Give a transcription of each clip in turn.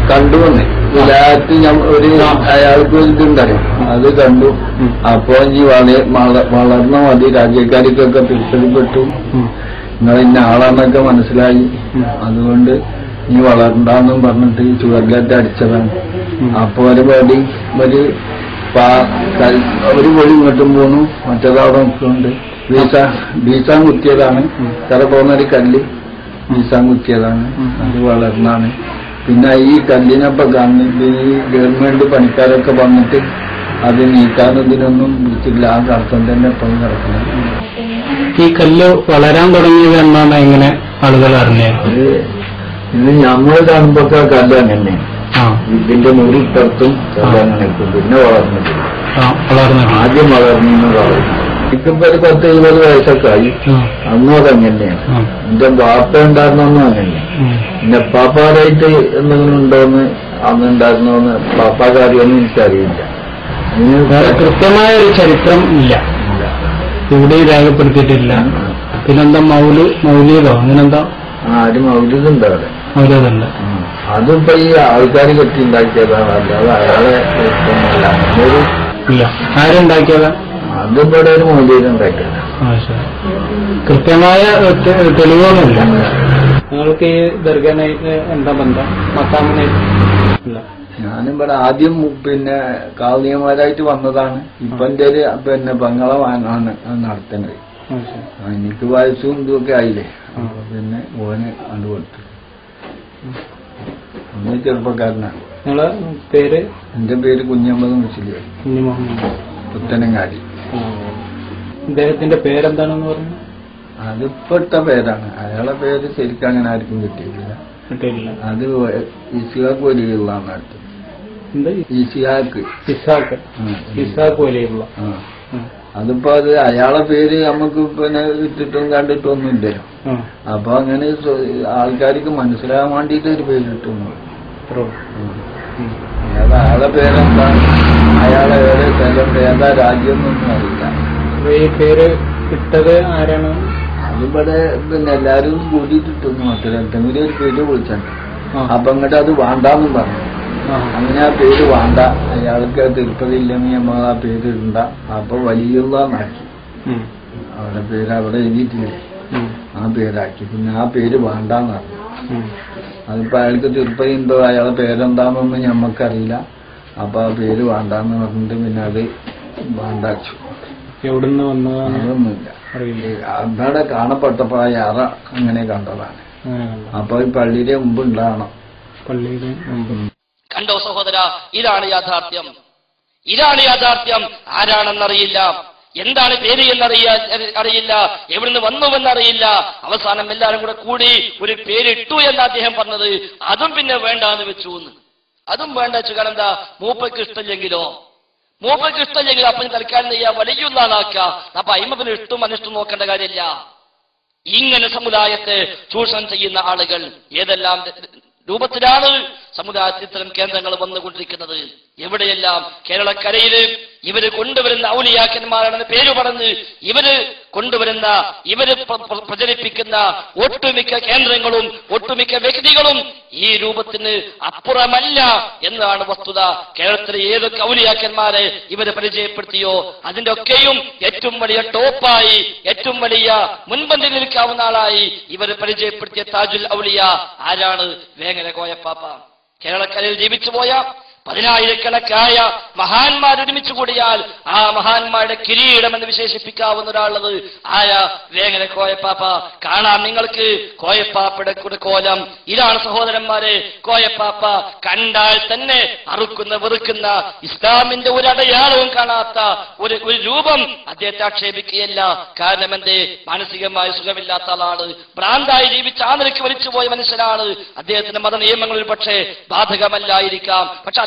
കണ്ടു വന്ന് വിലായത്ത് ഞമ്മ- ഒരു അയാൾക്ക് ഒരു ഇതുണ്ടല്ലോ അത് കണ്ടു അപ്പൊ ഈ വള- വള- വളർന്ന മതി രാജ്യക്കാർക്കൊക്കെ തിരിച്ചടിപ്പെട്ടു നിങ്ങൾ ഇന്ന ആളാന്നൊക്കെ മനസ്സിലായി അതുകൊണ്ട് നീ വളരണ്ടെന്നും പറഞ്ഞിട്ട് ഈ ചുവരിലേറ്റ് അടിച്ചതാണ് അപ്പൊ ഒരു പടി ഒരു പാ- കൽ- ഒരു പൊടി ഇങ്ങോട്ടും പോന്നു മറ്റേതവിടെ നിൽക്കുന്നുണ്ട് വീസ വീസാൻ കുത്തിയതാണ് ഇത്ര പോകുന്ന ഒരു കല്ല് വീസാൻ കുത്തിയതാണ് അത് വളർന്നാണ് പിന്നെ ഈ കല്ലിനൊപ്പം കാണുന്നത് ഈ ഗവൺമെന്റ് പണിക്കാരൊക്കെ വന്നിട്ട് അത് നീക്കാനും ഇതിനൊന്നും വിളിച്ചില്ല ആ കടത്തം തന്നെ ഇപ്പം കിടക്കുന്നത് ഈ കല്ല് വളരാൻ തുടങ്ങിയത് എന്നാണ് എങ്ങനെ ആളുകൾ അറിഞ്ഞത് ഇത് ഇത് നമ്മൾ കാണുമ്പോ കല്ല് അങ്ങനെ ആ ഇതിന്റെ മുറി ഇട്ടത്തും കല്ല് അങ്ങനെ നിൽക്കും പിന്നെ വളർന്നിട്ടില്ല ആ വളർന്നു ആദ്യം വളർന്നു വളർന്നു എനിക്കിപ്പോ ഒരു പത്ത് ഇരുപത് വയസ്സൊക്കെ ആയി ആ, അന്നും അതങ്ങനെയാണ് ആ, എന്റെ ബാപ്പ ഉണ്ടായിരുന്നൊന്നും അങ്ങനെ ഉം. പിന്നെ പാപ്പാരായിട്ട് എന്തെങ്കിലും ഉണ്ടോന്ന് അന്ന് ഉണ്ടായിരുന്നോന്ന് പാപ്പാക്കാരിയൊന്നും എനിക്കറിയില്ല ഇനി വേറെ കൃത്യമായ ഒരു ചരിത്രം ഇല്ല ഇല്ല. എവിടെയും രേഖപ്പെടുത്തിയിട്ടില്ല പിന്നെന്താ മൗല് മൗലിയതോ അങ്ങനെന്താ ആരും മൗലിതുണ്ട് അവിടെ മൗലിയതുണ്ട് ഉം. അതിപ്പോ ഈ ആൾക്കാർ കെട്ടി ഉണ്ടാക്കിയതാണ് അല്ലാതെ അയാളെ ഇഷ്ടമല്ല ഒരു ഇല്ല ആരുണ്ടാക്കിയതാ അതിവിടെ ഒരു മൗലിക ഉണ്ടാക്കിയത് ആ ശരി കൃത്യമായ തെ- തെളിവുകളുമില്ല നിങ്ങൾക്ക് ഈ ദർഗനായിട്ട് എന്താ ബന്ധം മക്കാമിനായിട്ട് ഇല്ല ഞാനിവിടെ ആദ്യം പിന്നെ കാവ്യമാരായിട്ട് വന്നതാണ് ഇപ്പൊ എന്റെ ഒരു പിന്നെ ബംഗളവാനാണ് നടത്തുന്നത് ആ, ശരി. ആ, എനിക്ക് വയസ്സും ഇതൊക്കെ ആയില്ലേ അപ്പൊ പിന്നെ ഓന് കണ്ടു കൊടുത്തു അന്ന് ചെറുപ്പക്കാരനാണ് നിങ്ങളെ പേര് എന്റെ പേര് കുഞ്ഞമ്മദ് മുസ്ലിം കുഞ്ഞു മുഹമ്മദ് പുത്തനങ്ങാടി ആ. ഇദ്ദേഹത്തിന്റെ പേരെന്താണെന്ന് പറഞ്ഞു അതിപ്പോ ഇട്ട പേരാണ് അയാളെ പേര് ശരിക്കും അങ്ങനെ ആർക്കും കിട്ടിയിട്ടില്ല കിട്ടിയില്ല അത് ഇസിഹാക്ക് വലിയുള്ളതാണ് അടുത്ത് എന്താ ഇസിഹാക്ക് ഇസാഖ് ഉം. ഇസാഖ് വലിയുള്ള ആ. അതിപ്പോ അത് അയാളെ പേര് നമുക്ക് പിന്നെ ഇട്ടിട്ടും കണ്ടിട്ടും ഒന്നും ഇല്ലല്ലോ അപ്പൊ അങ്ങനെ സ്വ- ആൾക്കാർക്ക് മനസ്സിലാകാൻ വേണ്ടിയിട്ട് ഒരു പേര് കിട്ടുന്നു അല്ലാതെ അയാളെ പേരെന്താ അയാളെ ഏത് സ്ഥലം ഏതാ രാജ്യം എന്നൊന്നും അറിയില്ല അപ്പൊ ഈ പേര് ഇട്ടത് ആരാണ് അതിവിടെ പിന്നെ എല്ലാരും കൂടിയിട്ട് ഇട്ടുന്നു മറ്റേ എന്തെങ്കിലും ഒരു പേര് വിളിച്ചിട്ടുണ്ട് ആ. അപ്പൊ ഇങ്ങോട്ട് അത് വേണ്ടാന്നും പറഞ്ഞു ആ. അങ്ങനെ ആ പേര് വേണ്ട അയാൾക്ക് തിരുപ്പതില്ലെങ്കിൽ നമ്മൾ ആ പേര് ഇടണ്ട അപ്പൊ വലിയുള്ളാക്കി ഉം. അവരുടെ പേര് അവിടെ എഴുതിയിട്ടില്ലേ ഉം. ആ പേരാക്കി പിന്നെ ആ പേര് വേണ്ടാന്ന് പറഞ്ഞു ഉം. അതിപ്പോ അയാൾക്ക് തിരുപ്പതി ഉണ്ടോ അയാളെ പേരെന്താണെന്നൊന്നും ഞമ്മക്കറിയില്ല അപ്പൊ ആ പേര് വേണ്ടാന്ന് പറഞ്ഞിട്ട് പിന്നെ അത് വേണ്ടാച്ചു എവിടുന്ന് വന്നതാണ് അതൊന്നുമില്ല അറിയില്ല അവിടെ കാണപ്പെട്ടപ്പോ ആ യാറ അങ്ങനെ കണ്ടതാണ് അങ്ങനെ കണ്ടോ അപ്പൊ ഈ പള്ളിയുടെ മുമ്പ് ഉണ്ടാവണം പള്ളിയുടെ മുമ്പ് കണ്ടോ സഹോദര ഇതാണ് യാഥാർത്ഥ്യം ഇതാണ് യാഥാർത്ഥ്യം ആരാണെന്നറിയില്ല എന്താണ് പേര് എന്നറിയാ അറിയില്ല എവിടുന്ന് വന്നുവെന്നറിയില്ല അവസാനം എല്ലാവരും കൂടെ കൂടി ഒരു പേരിട്ടു എന്ന് അദ്ദേഹം പറഞ്ഞത് അതും പിന്നെ വേണ്ട എന്ന് വെച്ചു എന്ന് അതും വേണ്ട വെച്ചു കാരണം എന്താ മൂപ്പയ്ക്ക് ഇഷ്ടമില്ലെങ്കിലോ മൂപ്പയ്ക്ക് ഇഷ്ടമില്ലെങ്കിൽ അപ്പം തൽക്കാലം ചെയ്യാ വലിയുള്ള ആളാക്കുക അപ്പൊ അയിമപ്പിന് ഇഷ്ടം അനിഷ്ടം നോക്കേണ്ട കാര്യമില്ല ഇങ്ങനെ സമുദായത്തെ ചൂഷണം ചെയ്യുന്ന ആളുകൾ ഏതെല്ലാം രൂപത്തിലാണ് സമുദായത്തിൽ ഇത്തരം കേന്ദ്രങ്ങൾ വന്നുകൊണ്ടിരിക്കുന്നത് എവിടെയെല്ലാം കേരളക്കരയില് ഇവര് കൊണ്ടുവരുന്ന ഔലിയാക്കന്മാരാണെന്ന് പേര് പറഞ്ഞ് ഇവര് കൊണ്ടുവരുന്ന ഇവര് പ്ര- പ്ര- പ്രചരിപ്പിക്കുന്ന ഒട്ടുമിക്ക കേന്ദ്രങ്ങളും ഒട്ടുമിക്ക വ്യക്തികളും ഈ രൂപത്തിന് അപ്പുറമല്ല എന്നാണ് വസ്തുത കേരളത്തിലെ ഏതൊക്കെ ഔലിയാക്കന്മാരെ ഇവര് പരിചയപ്പെടുത്തിയോ അതിന്റെ ഒക്കെയും ഏറ്റവും വലിയ ടോപ്പായി ഏറ്റവും വലിയ മുൻപന്തിൽ നിൽക്കാവുന്ന ആളായി ഇവർ പരിചയപ്പെടുത്തിയ താജുൽ ഔലിയ ആരാണ് വേങ്ങര കോയപ്പാപ്പ കേരളക്കരയിൽ ജീവിച്ചുപോയ പതിനായിരക്കണക്കായ മഹാന്മാർ ഒരുമിച്ച് കൂടിയാൽ ആ മഹാന്മാരുടെ കിരീടം എന്ന് വിശേഷിപ്പിക്കാവുന്ന ഒരാളത് ആയ വേങ്ങര കോയപ്പാപ്പ കാണാം നിങ്ങൾക്ക് കോയപ്പാപ്പയുടെ കൂടെ കോലം ഇതാണ് സഹോദരന്മാരെ കോയപ്പാപ്പ കണ്ടാൽ തന്നെ അറുക്കുന്ന വെറുക്കുന്ന ഇസ്ലാമിന്റെ ഒരു അടയാളവും കാണാത്ത ഒരു ഒരു രൂപം അദ്ദേഹത്തെ ആക്ഷേപിക്കുകയല്ല കാരണം എന്തേ മാനസികമായ സുഖമില്ലാത്ത ആളാണ് ഭ്രാന്തായി ജീവിച്ച് ആ നിലയ്ക്ക് വലിച്ചുപോയ മനുഷ്യനാണ് അദ്ദേഹത്തിന്റെ മത നിയമങ്ങളിൽ പക്ഷേ ബാധകമല്ലായിരിക്കാം പക്ഷെ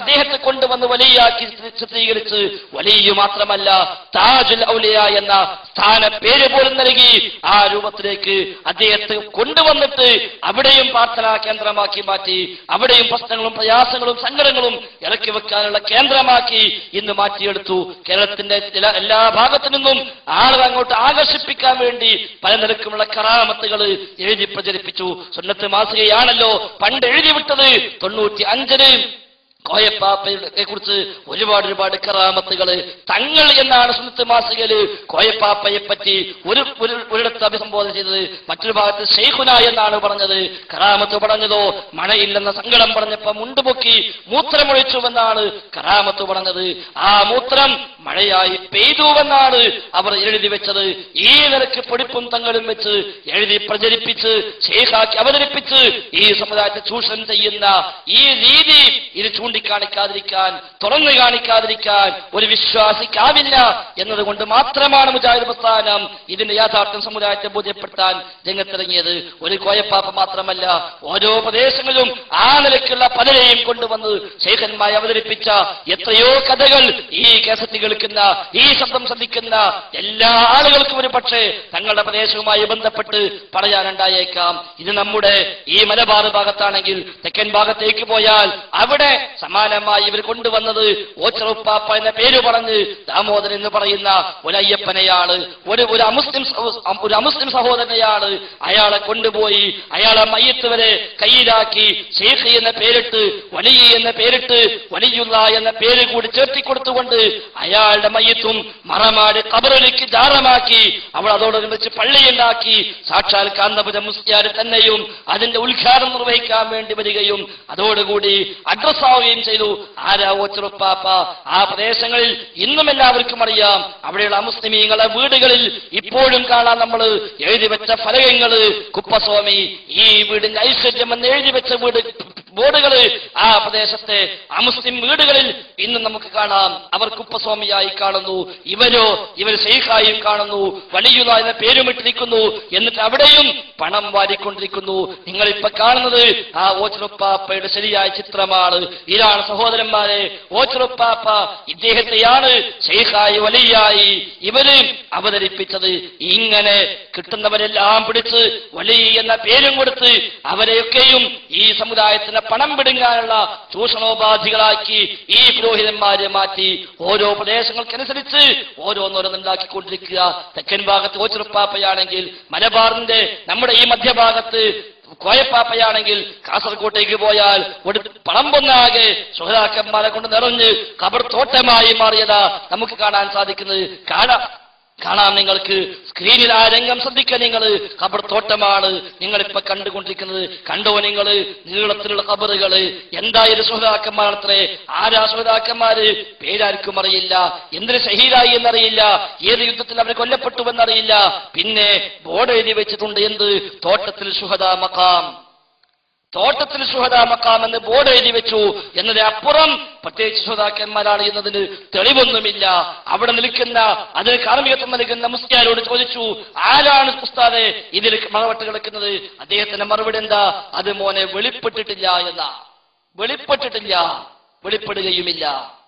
അദ്ദേഹത്തെ കൊണ്ടുവന്ന് വലിയാക്കി ചിത്രീകരിച്ച് വലിയ മാത്രമല്ല താജുൽ ഔലിയ എന്ന സ്ഥാന പേര് പോലും നൽകി ആ രൂപത്തിലേക്ക് അദ്ദേഹത്തെ കൊണ്ടുവന്നിട്ട് അവിടെയും പ്രാർത്ഥനാ കേന്ദ്രമാക്കി മാറ്റി അവിടെയും പ്രശ്നങ്ങളും പ്രയാസങ്ങളും സങ്കടങ്ങളും ഇറക്കി വെക്കാനുള്ള കേന്ദ്രമാക്കി ഇന്ന് മാറ്റിയെടുത്തു കേരളത്തിന്റെ ചില എല്ലാ ഭാഗത്തു നിന്നും ആളുകൾ അങ്ങോട്ട് ആകർഷിപ്പിക്കാൻ വേണ്ടി പല നിരക്കുമുള്ള കറാമത്തുകൾ എഴുതി പ്രചരിപ്പിച്ചു സുന്നത്ത് മാസികയാണല്ലോ പണ്ട് എഴുതി വിട്ടത് തൊണ്ണൂറ്റി അഞ്ചിന് കോയപ്പാപ്പയെ കുറിച്ച് ഒരുപാട് ഒരുപാട് കറാമത്തുകള് തങ്ങൾ എന്നാണ് സുന്നത്ത് മാസികയില് കോയപ്പാപ്പയെ പറ്റി ഒരു ഒരു ഒരിടത്ത് അഭിസംബോധന ചെയ്തത് മറ്റൊരു ഭാഗത്ത് ഷെയ്ഖുന എന്നാണ് പറഞ്ഞത് കറാമത്ത് പറഞ്ഞതോ മഴയില്ലെന്ന സങ്കടം പറഞ്ഞപ്പോ മുണ്ടുപൊക്കി മൂത്രമൊഴിച്ചുവെന്നാണ് കറാമത്ത് പറഞ്ഞത് ആ മൂത്രം മഴയായി പെയ്തുവെന്നാണ് അവർ എഴുതി വെച്ചത് ഈ നിലക്ക് പൊടിപ്പും തങ്ങളും വെച്ച് എഴുതി പ്രചരിപ്പിച്ച് ഷെയ്ഖാക്കി അവതരിപ്പിച്ച് ഈ സമുദായത്തെ ചൂഷണം ചെയ്യുന്ന ഈ രീതി ഇത് ചൂണ്ടിക്കാണിക്കാതിരിക്കാൻ തുറന്നു കാണിക്കാതിരിക്കാൻ ഒരു വിശ്വാസിക്കാവില്ല എന്നതുകൊണ്ട് മാത്രമാണ് മുജാഹിദ് പ്രസ്ഥാനം ഇതിന്റെ യാഥാർത്ഥ്യം സമുദായത്തെ ബോധ്യപ്പെടുത്താൻ രംഗത്തിറങ്ങിയത് ഒരു കോയപ്പാപ്പ മാത്രമല്ല ഓരോ പ്രദേശങ്ങളിലും ആ നിലയ്ക്കുള്ള പലരെയും കൊണ്ടുവന്ന് ശേഖന്മാരെ അവതരിപ്പിച്ച എത്രയോ കഥകൾ ഈ കേസറ്റ് കേൾക്കുന്ന ഈ ശബ്ദം ശ്രദ്ധിക്കുന്ന എല്ലാ ആളുകൾക്കും ഒരു പക്ഷേ തങ്ങളുടെ പ്രദേശവുമായി ബന്ധപ്പെട്ട് പറയാനുണ്ടായേക്കാം ഇത് നമ്മുടെ ഈ മലബാർ ഭാഗത്താണെങ്കിൽ തെക്കൻ ഭാഗത്തേക്ക് പോയാൽ അവിടെ സമാനമായി ഇവർ കൊണ്ടുവന്നത് ഓച്ചറുപ്പാപ്പ എന്ന പേര് പറഞ്ഞ് ദാമോദരൻ എന്ന് പറയുന്ന ഒരു അയ്യപ്പനെയാണ് ഒരു ഒരു അമുസ്ലിം സഹോ- ഒരു അമുസ്ലിം സഹോദരനെയാണ് അയാളെ കൊണ്ടുപോയി അയാളെ മയ്യത്ത് വരെ കയ്യിലാക്കി ഷെയ്ഖ് എന്ന പേരിട്ട് വലിയ എന്ന പേരിട്ട് വലിയുള്ള എന്ന പേര് കൂടി ചേർത്തിക്കൊടുത്തുകൊണ്ട് അയാളുടെ മയ്യത്തും മറമാട് കബറിലേക്ക് ജാറമാക്കി അവൾ അതോടനുബന്ധിച്ച് പള്ളിയുണ്ടാക്കി സാക്ഷാൽ കാന്തപുര മുസ്ലിയാർ തന്നെയും അതിന്റെ ഉദ്ഘാടനം നിർവഹിക്കാൻ വേണ്ടി വരികയും അതോടുകൂടി അഡ്രസ് ആവുകയും ചെയ്തു ആരാ ഓച്ചറുപ്പാപ്പ ആ പ്രദേശങ്ങളിൽ ഇന്നും എല്ലാവർക്കും അറിയാം അവിടെയുള്ള മുസ്ലിമീങ്ങളെ വീടുകളിൽ ഇപ്പോഴും കാണാൻ നമ്മൾ എഴുതി വെച്ച ഫലകങ്ങള് കുപ്പസ്വാമി ഈ വീടിന്റെ ഐശ്വര്യം എന്ന് എഴുതി വെച്ച വീട് ബോർഡുകള് ആ പ്രദേശത്തെ അമുസ്ലിം വീടുകളിൽ ഇന്ന് നമുക്ക് കാണാം അവർ കുപ്പസ്വാമിയായി കാണുന്നു ഇവരോ ഇവർ ഷെയ്ഖായും കാണുന്നു വലിയുത എന്ന പേരുമിട്ടിരിക്കുന്നു എന്നിട്ട് അവിടെയും പണം വാരിക്കൊണ്ടിരിക്കുന്നു നിങ്ങൾ ഇപ്പൊ കാണുന്നത് ആ ഓച്ചറുപ്പാപ്പയുടെ ശരിയായ ചിത്രമാണ് ഇതാണ് സഹോദരന്മാരെ ഓച്ചറുപ്പാപ്പ ഇദ്ദേഹത്തെയാണ് ഷെയ്ഖായി വലിയായി ഇവര് അവതരിപ്പിച്ചത് ഇങ്ങനെ കിട്ടുന്നവരെല്ലാം പിടിച്ച് വലിയ എന്ന പേരും കൊടുത്ത് അവരെയൊക്കെയും ഈ സമുദായത്തിന് പണം പിടുങ്ങാനുള്ള ചൂഷണോപാധികളാക്കി ഈ പുരോഹിതന്മാരെ മാറ്റി ഓരോ പ്രദേശങ്ങൾക്കനുസരിച്ച് ഓരോന്നോരോന്നുണ്ടാക്കിക്കൊണ്ടിരിക്കുക തെക്കൻ ഭാഗത്ത് ഓച്ചിറുപ്പാപ്പയാണെങ്കിൽ മലബാറിന്റെ നമ്മുടെ ഈ മധ്യഭാഗത്ത് കോയപ്പാപ്പയാണെങ്കിൽ കാസർകോട്ടേക്ക് പോയാൽ ഒരു പറമ്പൊന്നാകെ സുഹൃതാക്കന്മാരെ കൊണ്ട് നിറഞ്ഞ് കബർ തോട്ടമായി മാറിയതാ നമുക്ക് കാണാൻ സാധിക്കുന്നത് കാണാം കാണാം നിങ്ങൾക്ക് സ്ക്രീനിൽ ആ രംഗം ശ്രദ്ധിക്കുക നിങ്ങൾ ഖബർ തോട്ടമാണ് നിങ്ങൾ ഇപ്പൊ കണ്ടുകൊണ്ടിരിക്കുന്നത് കണ്ടോ നിങ്ങൾ നീളത്തിലുള്ള ഖബറുകള് എന്തായാലും സുഹൃതാക്കന്മാരത്രേ ആരാ സുഹൃതാക്കന്മാര് പേരാർക്കും അറിയില്ല എന്തിന് ഷഹീദായി എന്നറിയില്ല ഏത് യുദ്ധത്തിൽ അവർ കൊല്ലപ്പെട്ടു എന്നറിയില്ല പിന്നെ ബോർഡ് എഴുതി വെച്ചിട്ടുണ്ട് എന്ത് തോട്ടത്തിൽ സുഹദാ മക്കാം തോട്ടത്തിൽ സുഹദ മക്കാം എന്ന് ബോർഡ് എഴുതി വെച്ചു എന്നതിന് അപ്പുറം പ്രത്യേകിച്ച് സുഹതാക്കന്മാരാണ് എന്നതിന് തെളിവൊന്നുമില്ല അവിടെ നിൽക്കുന്ന അതിന് കാർമ്മികത്വം നൽകുന്ന മുസ്ലിയാരോട് ചോദിച്ചു ആരാണ് ഉസ്താദെ ഇതിൽ മറവട്ട് കിടക്കുന്നത് അദ്ദേഹത്തിന്റെ മറുപടി എന്താ അത് മോനെ വെളിപ്പെട്ടിട്ടില്ല എന്നാ വെളിപ്പെട്ടിട്ടില്ല വെളിപ്പെടുകയുമില്ല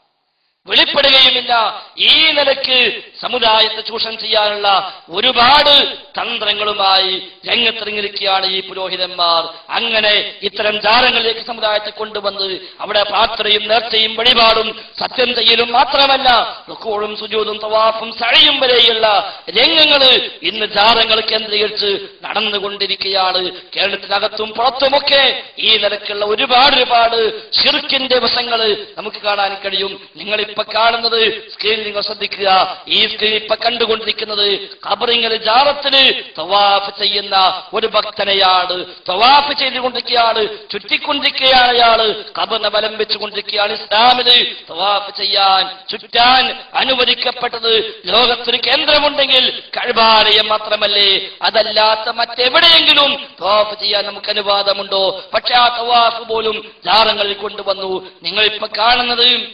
വെളിപ്പെടുകയുമില്ല ഈ നിലക്ക് സമുദായത്തെ ചൂഷണം ചെയ്യാനുള്ള ഒരുപാട് തന്ത്രങ്ങളുമായി രംഗത്തിറങ്ങിയിരിക്കുകയാണ് ഈ പുരോഹിതന്മാർ അങ്ങനെ ഇത്തരം ജാലങ്ങളിലേക്ക് സമുദായത്തെ കൊണ്ടുവന്ന് അവിടെ പ്രാർത്ഥനയും നേർച്ചയും വഴിപാടും സത്യം ചെയ്യലും മാത്രമല്ല റുക്കോളും സുജൂതും തവാഫും സഴയും വരെയുള്ള രംഗങ്ങള് ഇന്ന് ജാലങ്ങൾ കേന്ദ്രീകരിച്ച് നടന്നുകൊണ്ടിരിക്കുകയാണ് കേരളത്തിനകത്തും പുറത്തുമൊക്കെ ഈ നിലക്കുള്ള ഒരുപാട് ഒരുപാട് ഷിർക്കിന്റെ വശങ്ങള് നമുക്ക് കാണാൻ കഴിയും നിങ്ങൾ ഇപ്പൊ കാണുന്നത് സ്ക്രീനിൽ നിങ്ങൾ ശ്രദ്ധിക്കുക ഈ സ്ക്രീൻ ഇപ്പൊ കണ്ടുകൊണ്ടിരിക്കുന്നത് ഖബറിങ്ങൽ ജാറത്തിന് തവാഫ് ചെയ്യുന്ന ഒരു ഭക്തനെയാണ് തവാഫ് ചെയ്തുകൊണ്ടിരിക്കുകയാണ് ചുറ്റിക്കൊണ്ടിരിക്കുകയാണ് അയാള് ഖബറിനെ ബലം വെച്ചുകൊണ്ടിരിക്കുകയാണ് ഇസ്ലാമില് തവാഫ് ചെയ്യാൻ ചുറ്റാൻ അനുവദിക്കപ്പെട്ടത് ലോകത്തൊരു കേന്ദ്രമുണ്ടെങ്കിൽ കഴിവാലയം മാത്രമല്ലേ അതല്ലാത്ത മറ്റെവിടെയെങ്കിലും തവാഫ് ചെയ്യാൻ നമുക്ക് അനുവാദമുണ്ടോ പക്ഷെ ആ തവാഫ് പോലും ജാറങ്ങളിൽ കൊണ്ടുവന്നു നിങ്ങൾ ഇപ്പൊ കാണുന്നത്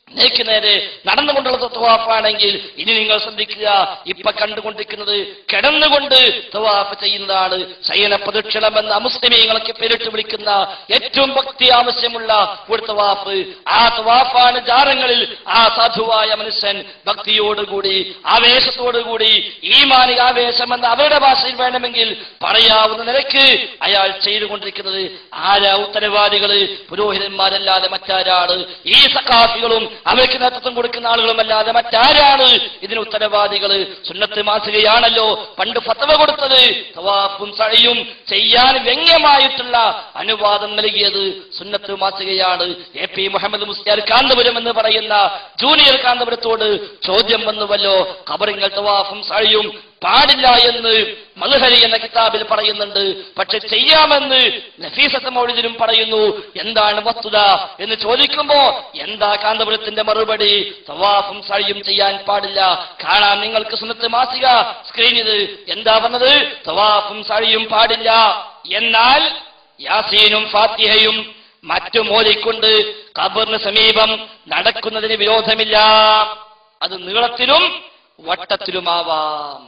നേക്ക് നേരെ നടന്നുകൊണ്ടുള്ള തവാഫാണെങ്കിൽ ഇനി നിങ്ങൾ ശ്രദ്ധിക്കുക ഇപ്പൊ കണ്ടുകൊണ്ടിരിക്കുന്നത് കിടന്നുകൊണ്ട് തവാഫ് ചെയ്യുന്നതാണ് ശയന പ്രദക്ഷിണം എന്ന അമുസ്ലിമീങ്ങളൊക്കെ പേരിട്ട് വിളിക്കുന്ന ഏറ്റവും ഭക്തി ആവശ്യമുള്ള ഒരു തവാഫ് ആ തവാഫാണ് ജാറങ്ങളിൽ ആ സാധുവായ മനുഷ്യൻ ഭക്തിയോടുകൂടി ആവേശത്തോടുകൂടി ഈ മാനിക ആവേശം എന്ന അവരുടെ ഭാഷയിൽ വേണമെങ്കിൽ പറയാവുന്ന നിലയ്ക്ക് അയാൾ ചെയ്തുകൊണ്ടിരിക്കുന്നത് ആരാ ഉത്തരവാദികള് പുരോഹിതന്മാരല്ലാതെ മറ്റാരാണ് ഈ സഖാഫികളും അവർക്ക് നേതൃത്വം കൊടുക്കുന്ന ആളുകളുമല്ലാതെ മറ്റാരാണ് ഇതിന് ഉത്തരവാദികള് സുന്നത്ത് മാസികയാണല്ലോ പണ്ട് ഫത്തവ കൊടുത്തത് തവാഫും സഴയും ചെയ്യാൻ വ്യംഗ്യമായിട്ടുള്ള അനുവാദം നൽകിയത് സുന്നത്ത് മാസികയാണ് എ പി മുഹമ്മദ് മുസ്ലിയാർ കാന്തപുരം എന്ന് പറയുന്ന ജൂനിയർ കാന്തപുരത്തോട് ചോദ്യം വന്നുവല്ലോ ഖബറിങ്ങൾ തവാഫും സഴയും പാടില്ല എന്ന് മധുഹരി എന്ന കിതാബിൽ പറയുന്നുണ്ട് പക്ഷെ ചെയ്യാമെന്ന് നഫീസത്ത് മൗലിദിലും പറയുന്നു എന്താണ് വസ്തുത എന്ന് ചോദിക്കുമ്പോ എന്താ കാന്തപുരത്തിന്റെ മറുപടി തവാഫും സഴിയും ചെയ്യാൻ പാടില്ല കാണാം നിങ്ങൾക്ക് സുന്നത്ത് മാസിക സ്ക്രീനിത് എന്താ വന്നത് തവാഫും സഴിയും പാടില്ല എന്നാൽ യാസീനും ഫാത്തിഹയും മറ്റു മോലിക്കൊണ്ട് ഖബറിന് സമീപം നടക്കുന്നതിന് വിരോധമില്ല അത് നീളത്തിലും വട്ടത്തിലുമാവാം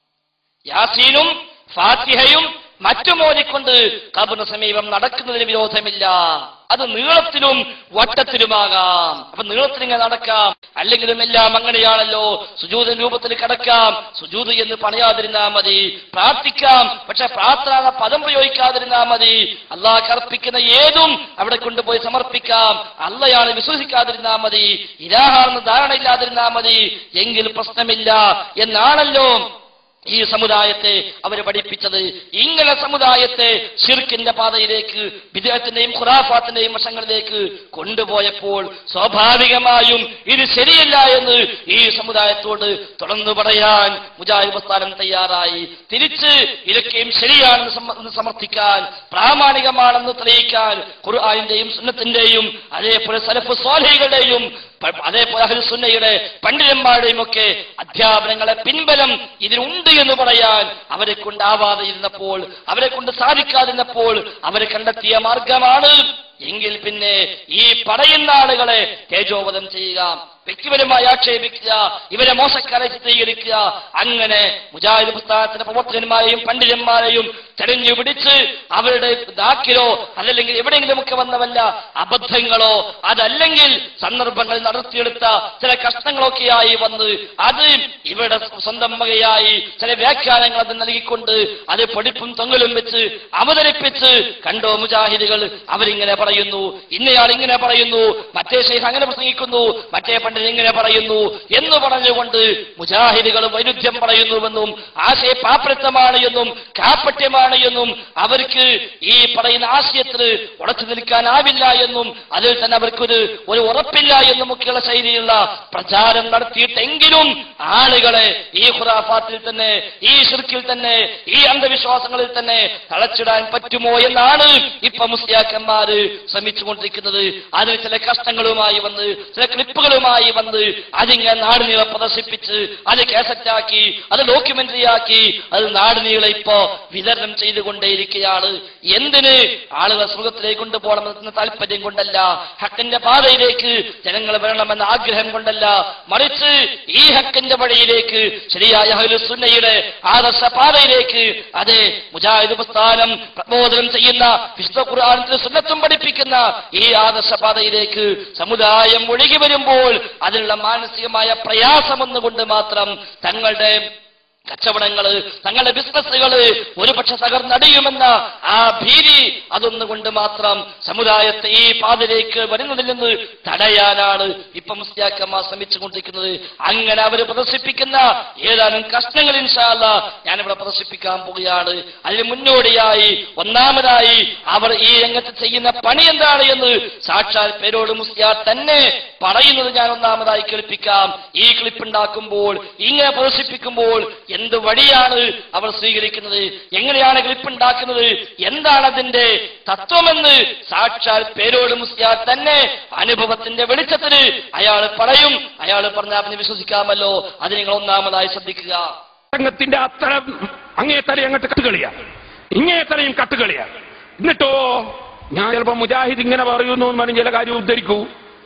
യാസീനും ഫാത്തിഹയും മറ്റു മോദിക്കൊണ്ട് കബറിന് സമീപം നടക്കുന്നതിന് വിരോധമില്ല അത് നീളത്തിലും വട്ടത്തിലുമാകാം അപ്പൊ നീളത്തിൽ ഇങ്ങനെ നടക്കാം അല്ലെങ്കിലും എല്ലാം അങ്ങനെയാണല്ലോ സുജൂത രൂപത്തിൽ കിടക്കാം സുജൂത് എന്ന് പറയാതിരുന്നാ മതി പ്രാർത്ഥിക്കാം പക്ഷെ പ്രാർത്ഥന എന്ന പദം പ്രയോഗിക്കാതിരുന്നാ മതി അള്ളാഹ് കർപ്പിക്കുന്ന ഏതും അവിടെ കൊണ്ടുപോയി സമർപ്പിക്കാം അള്ളയാണ് വിശ്വസിക്കാതിരുന്നാ മതി ഇരാഹാണെന്ന് ധാരണയില്ലാതിരുന്നാ മതി എങ്കിൽ പ്രശ്നമില്ല എന്നാണല്ലോ ഈ സമുദായത്തെ അവർ പഠിപ്പിച്ചത് ഇങ്ങനെ സമുദായത്തെ ഷിർക്കിന്റെ പാതയിലേക്ക് വിദേഹത്തിന്റെയും ഖുറാഫാത്തിന്റെയും വശങ്ങളിലേക്ക് കൊണ്ടുപോയപ്പോൾ സ്വാഭാവികമായും ഇത് ശരിയല്ല എന്ന് ഈ സമുദായത്തോട് തുറന്നു പറയാൻ മുജാഹിദ് പ്രസ്ഥാനം തയ്യാറായി തിരിച്ച് ഇതൊക്കെയും ശരിയാണെന്ന് സമ- എന്ന് സമർത്ഥിക്കാൻ പ്രാമാണികമാണെന്ന് തെളിയിക്കാൻ ഖുർആാനിന്റെയും സുന്നത്തിന്റെയും അതേപോലെ സലഫ് സ്വാലികളുടെയും പ- അതേപോലെ അഹ്ലു സുന്നയുടെ പണ്ഡിതന്മാരുടെയും ഒക്കെ അധ്യാപനങ്ങളെ പിൻബലം ഇതിനുണ്ട് എന്ന് പറയാൻ അവരെ കൊണ്ടാവാതെ ഇരുന്നപ്പോൾ അവരെ കൊണ്ട് സാധിക്കാതിരുന്നപ്പോൾ അവരെ കണ്ടെത്തിയ മാർഗമാണ് എങ്കിൽ പിന്നെ ഈ പറയുന്ന ആളുകളെ തേജോവധം ചെയ്യുക വ്യക്തിപരമായി ആക്ഷേപിക്കുക ഇവരെ മോശക്കാരെ ചിത്രീകരിക്കുക അങ്ങനെ മുജാഹിദ് പുസ്തകത്തിന്റെ പ്രവർത്തകന്മാരെയും പണ്ഡിതന്മാരെയും തെരഞ്ഞു പിടിച്ച് അവരുടെ നാക്കിലോ അതല്ലെങ്കിൽ എവിടെയെങ്കിലുമൊക്കെ വന്ന വല്ല അബദ്ധങ്ങളോ അതല്ലെങ്കിൽ സന്ദർഭങ്ങളിൽ നടത്തിയെടുത്ത ചില കഷ്ടങ്ങളൊക്കെയായി വന്ന് അത് ഇവരുടെ സ്വന്തം വകയായി ചില വ്യാഖ്യാനങ്ങൾ അത് നൽകിക്കൊണ്ട് അത് പൊടിപ്പും തൊങ്ങലും വെച്ച് അവതരിപ്പിച്ച് കണ്ടോ മുജാഹിദുകൾ അവരിങ്ങനെ പറയുന്നു ഇന്നയാൾ ഇങ്ങനെ പറയുന്നു മറ്റേ ശേഖ് അങ്ങനെ പ്രസംഗിക്കുന്നു മറ്റേ പണ്ഡിതൻ ഇങ്ങനെ പറയുന്നു എന്ന് പറഞ്ഞുകൊണ്ട് മുജാഹിദുകൾ വൈരുദ്ധ്യം പറയുന്നുവെന്നും ആശയ പാപ്പരത്വമാണ് എന്നും കാപ്പട്യമാണ് എന്നും അവർക്ക് ഈ പറയുന്ന ആശയത്തിൽ ഉറച്ചു നിൽക്കാനാവില്ല എന്നും അതിൽ തന്നെ അവർക്കൊരു ഒരു ഉറപ്പില്ല എന്നും ഒക്കെയുള്ള ശൈലിയുള്ള പ്രചാരം നടത്തിയിട്ടെങ്കിലും ആളുകളെ ഈ ഖുറാഫാത്തിൽ തന്നെ ഈ ഷിർക്കിൽ തന്നെ ഈ അന്ധവിശ്വാസങ്ങളിൽ തന്നെ തളച്ചിടാൻ പറ്റുമോ എന്നാണ് ഇപ്പൊ മുസ്ലിയാക്കന്മാര് ശ്രമിച്ചുകൊണ്ടിരിക്കുന്നത് അതിൽ ചില കഷ്ടങ്ങളുമായി വന്ന് ചില ക്ലിപ്പുകളുമായി വന്ന് അതിങ്ങനെ നാടുനീളെ പ്രദർശിപ്പിച്ച് അത് കേസറ്റാക്കി അത് ഡോക്യുമെന്ററി ആക്കി അത് നാടുനീളെ ഇപ്പോ വിതരണം ചെയ്തുകൊണ്ടേയിരിക്കുകയാണ് എന്തിന് ആളുകളെ സുഖത്തിലേക്ക് കൊണ്ടുപോകണമെന്ന താല്പര്യം കൊണ്ടല്ല ഹക്കിന്റെ പാതയിലേക്ക് ജനങ്ങൾ വരണമെന്ന ആഗ്രഹം കൊണ്ടല്ല മറിച്ച് ഈ ഹക്കിന്റെ വഴിയിലേക്ക് ശരിയായ സുന്നയുടെ ആദർശ പാതയിലേക്ക് അതെ മുജാഹിദ് പ്രസ്ഥാനം പ്രബോധനം ചെയ്യുന്ന വിശുദ്ധ ഖുർആാനത്തിൽ സുന്നത്തും പഠിപ്പിക്കുന്ന ഈ ആദർശ പാതയിലേക്ക് സമുദായം ഒഴുകി വരുമ്പോൾ അതിനുള്ള മാനസികമായ പ്രയാസമൊന്നുകൊണ്ട് മാത്രം തങ്ങളുടെ കച്ചവടങ്ങള് തങ്ങളുടെ ബിസിനസ്സുകള് ഒരുപക്ഷെ തകർന്നടിയുമെന്ന ആ ഭീതി അതൊന്നുകൊണ്ട് മാത്രം സമുദായത്തെ ഈ പാതിലേക്ക് വരുന്നതിൽ നിന്ന് തടയാനാണ് ഇപ്പൊ മുസ്ലിയാക്കന്മാർ ശ്രമിച്ചുകൊണ്ടിരിക്കുന്നത് അങ്ങനെ അവർ പ്രദർശിപ്പിക്കുന്ന ഏതാനും കഷ്ണങ്ങൾ ഇൻഷാല്ല ഞാനിവിടെ പ്രദർശിപ്പിക്കാൻ പോവുകയാണ് അതിന് മുന്നോടിയായി ഒന്നാമതായി അവർ ഈ രംഗത്ത് ചെയ്യുന്ന പണി എന്താണ് എന്ന് സാക്ഷാൽ പേരോട് മുസ്ലിയാർ തന്നെ പറയുന്നത് ഞാൻ ഒന്നാമതായി കേൾപ്പിക്കാം ഈ ക്ലിപ്പ് ഉണ്ടാക്കുമ്പോൾ ഇങ്ങനെ പ്രദർശിപ്പിക്കുമ്പോൾ എന്ത് വഴിയാണ് അവർ സ്വീകരിക്കുന്നത് എങ്ങനെയാണ് ക്ലിപ്പ് ഉണ്ടാക്കുന്നത് എന്താണ് അതിന്റെ തത്വമെന്ന് സാക്ഷാൽ പേരോട് മുസ്ലിയാർ തന്നെ അനുഭവത്തിന്റെ വെളിച്ചത്തിന് അയാൾ പറയും അയാൾ പറഞ്ഞാൽ പിന്നെ വിശ്വസിക്കാമല്ലോ അത് നിങ്ങൾ ഒന്നാമതായി ശ്രദ്ധിക്കുക സംഘത്തിന്റെ അത്തരം അങ്ങേത്തലയും അങ്ങോട്ട് കട്ടുകളിയാ ഇങ്ങേത്തലയും കട്ടുകളിയാ എന്നിട്ടോ ഞാൻ ചിലപ്പോ മുജാഹിദ് ഇങ്ങനെ പറയുന്നു എന്ന് പറഞ്ഞ് ചില കാര്യം ഉദ്ധരിക്കൂ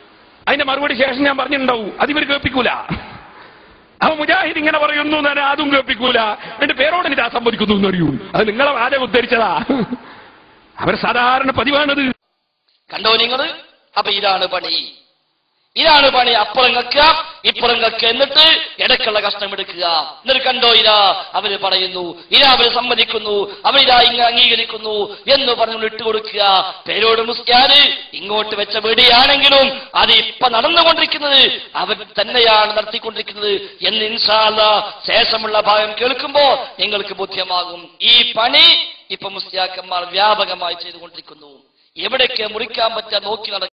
അതിന്റെ മറുപടി ശേഷം ഞാൻ പറഞ്ഞിട്ടുണ്ടാവും അത് ഇവർ കേൾപ്പിക്കൂല അപ്പൊ മുജാഹിദ് ഇങ്ങനെ പറയുന്നു ഞാൻ അതും കേൾപ്പിക്കൂല എന്റെ പേരോട് എനിക്ക് സംഭവിക്കുന്നു എന്ന് അറിയൂ അത് നിങ്ങളെ ആരെ ഉദ്ധരിച്ചതാ അവർ സാധാരണ പതിവാണത് കണ്ടോ നിങ്ങൾ അപ്പൊ ഇതാണ് പണി ഇതാണ് പണി അപ്പുറം കക്കുക ഇപ്പുറം കക്കുക എന്നിട്ട് ഇടയ്ക്കുള്ള കഷ്ടം എടുക്കുക എന്നിട്ട് കണ്ടോ ഇതാ അവര് പറയുന്നു ഇതാ അവര് സമ്മതിക്കുന്നു അവരിതാ ഇങ്ങ് അംഗീകരിക്കുന്നു എന്ന് പറഞ്ഞു ഇട്ടുകൊടുക്കുക പേരോട് മുസ്യാര് ഇങ്ങോട്ട് വെച്ച വെടിയാണെങ്കിലും അത് ഇപ്പൊ നടന്നുകൊണ്ടിരിക്കുന്നത് അവർ തന്നെയാണ് നടത്തിക്കൊണ്ടിരിക്കുന്നത് എന്ന് ഇൻഷാല്ല ശേഷമുള്ള ഭാഗം കേൾക്കുമ്പോ നിങ്ങൾക്ക് ബോധ്യമാകും ഈ പണി ഇപ്പൊ മുസ്ലിയാക്കന്മാർ വ്യാപകമായി ചെയ്തുകൊണ്ടിരിക്കുന്നു എവിടേക്ക് മുറിക്കാൻ പറ്റാ നോക്കി നട